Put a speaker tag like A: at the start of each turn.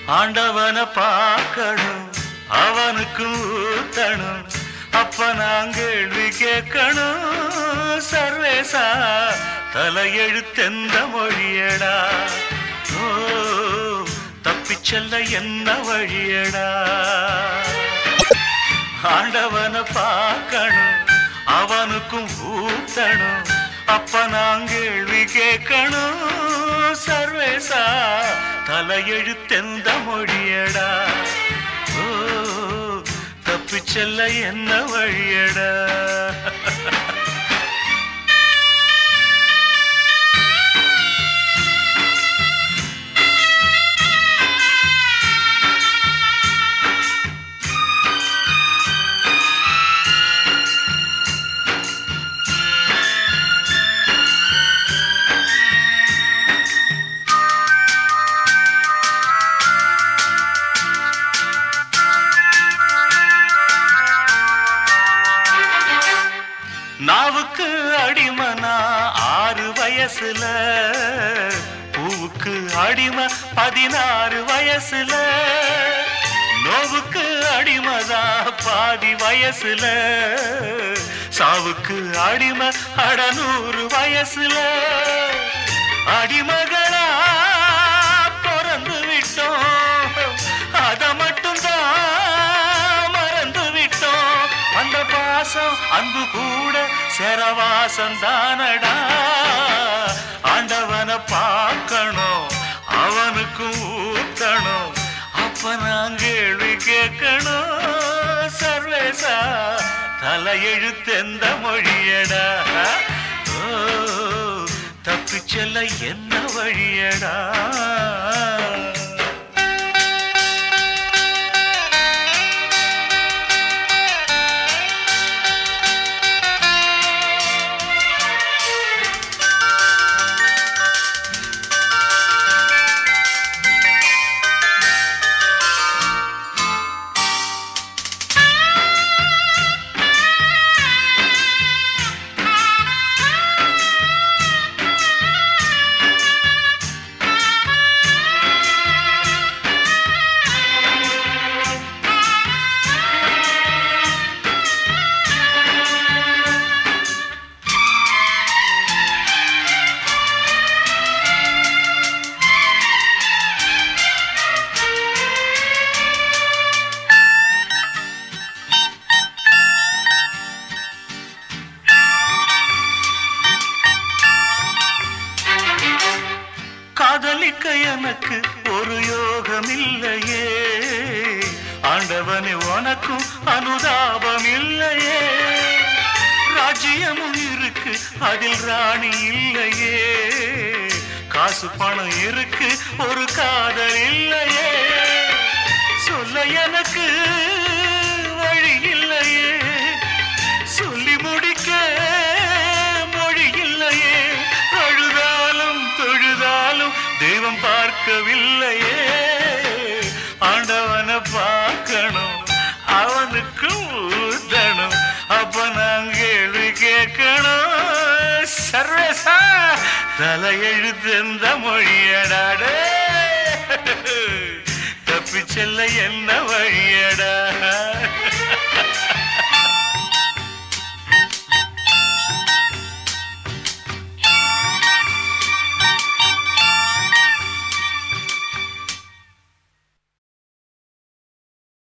A: ஆண்டவனை பார்க்கணும் அவனுக்கு ஊத்தணும் அப்ப நான் கேள்வி கேட்கணும் சர்வேசா தலையெழுத்தெந்த மொழியடா ஓ தப்பிச் செல்ல என்ன வழியடா ஆண்டவனை பார்க்கணும் அவனுக்கும் ஊத்தணும் அப்ப நான் கேள்வி கேட்கணும் சர்வேசா தலையெழுத்தெந்த மொழியடா ஓ தப்பிச் செல்ல என்ன வழியடா நாவுக்கு அடிமனா ஆறு வயசுல பூவுக்கு அடிமை பதினாறு வயசுல நோவுக்கு அடிமதா பாதி வயசுல சாவுக்கு அடிமை அடநூறு வயசுல அடிமகளா பிறந்து விட்டோம் அத மட்டும் தான் மறந்து விட்டோம் அந்த பாசம் அன்பு கூட செரவாசம் தானடா ஆண்டவனை பார்க்கணும் அவனுக்கு ஊத்தணும் அப்ப நான் கேள்வி கேட்கணும் சர்வேசா தலையெழுத்தெந்த மொழியடா ஓ தப்பிச் செல்ல என்ன வழியடா காதலிக்க எனக்கு ஒரு யோகம் இல்லையே ஆண்டவனே உனக்கும் அனுதாபம் இல்லையே ராஜ்யமும் இருக்கு அதில் ராணி இல்லையே காசு பணம் இருக்கு ஒரு காதல் இல்லையே சொல்ல எனக்கு வழி இல்லையே சொல்லி முடிக்க மொழி இல்லையே அழுதாலும் தொழுதாலும் தெய்வம் பார்க்கவில்லையே ஆண்டவனை பார்க்கணும் அவனுக்கு ஊதணும் அப்ப நான் கேள்வி கேட்கணும் சர்வேசா தலையெழுத்து எந்த மொழியடாடே தப்பிச் செல்ல என்ன வழிய